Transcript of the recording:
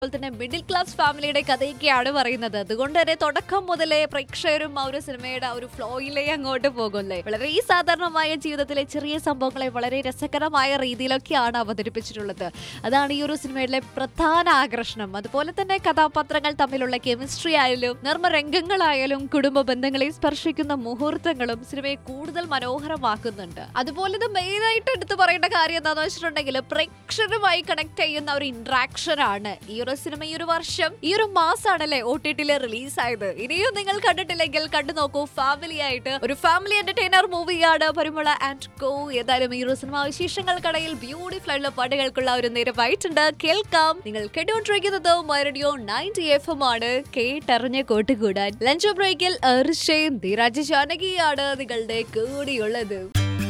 അതുപോലെ തന്നെ middle class ഫാമിലിയുടെ കഥയൊക്കെയാണ് പറയുന്നത് അതുകൊണ്ട് തന്നെ തുടക്കം മുതലേ പ്രേക്ഷകരും ആ ഒരു സിനിമയുടെ ആ ഒരു ഫ്ലോയിലേ അങ്ങോട്ട് പോകുമല്ലേ വളരെ സാധാരണമായ ജീവിതത്തിലെ ചെറിയ സംഭവങ്ങളെ വളരെ രസകരമായ രീതിയിലൊക്കെയാണ് അവതരിപ്പിച്ചിട്ടുള്ളത് അതാണ് ഈ ഒരു സിനിമയിലെ പ്രധാന ആകർഷണം അതുപോലെ തന്നെ കഥാപാത്രങ്ങൾ തമ്മിലുള്ള കെമിസ്ട്രി ആയാലും നർമ്മരംഗങ്ങളായാലും കുടുംബ ബന്ധങ്ങളെ സ്പർശിക്കുന്ന മുഹൂർത്തങ്ങളും സിനിമയെ കൂടുതൽ മനോഹരമാക്കുന്നുണ്ട് അതുപോലെ ഇത് മെയിൻ ആയിട്ട് എടുത്തു പറയേണ്ട കാര്യം എന്താണെന്ന് വെച്ചിട്ടുണ്ടെങ്കിൽ പ്രേക്ഷകരുമായി കണക്ട് ചെയ്യുന്ന ഒരു ഇന്ററാക്ഷൻ ആണ് ഈ ഒരു സിനിമ ഈ ഒരു വർഷം ഈ ഒരു മാസമാണല്ലേ ഒ ടി ടിയിൽ റിലീസ് ആയത് ഇനിയും നിങ്ങൾ കണ്ടിട്ടില്ലെങ്കിൽ കണ്ടു നോക്കൂ ഫാമിലി ആയിട്ട് ഒരു ഫാമിലി എന്റർടൈനർ മൂവിയാണ് പരിമള ആൻഡ് കോ ഏതായാലും ഈ ഒരു സിനിമ വിശേഷങ്ങൾക്കിടയിൽ ബ്യൂട്ടിഫുൾ ആയിട്ടുള്ള പാട്ടുകൾക്കുള്ള ഒരു നിരവായിട്ടുണ്ട് കേൾക്കാം നിങ്ങൾ കേട്ടുകൊണ്ടിരിക്കുന്നത് മൈറഡിയോ നയൻറ്റി എഫ് എം ആണ് കേട്ടറിഞ്ഞ് കൂട്ടുകൂടാൻ ലഞ്ച് ബ്രേക്കിൽ അർഷയും ധീരാജ് ജാനകിയാണ് നിങ്ങളുടെ കൂടിയുള്ളത്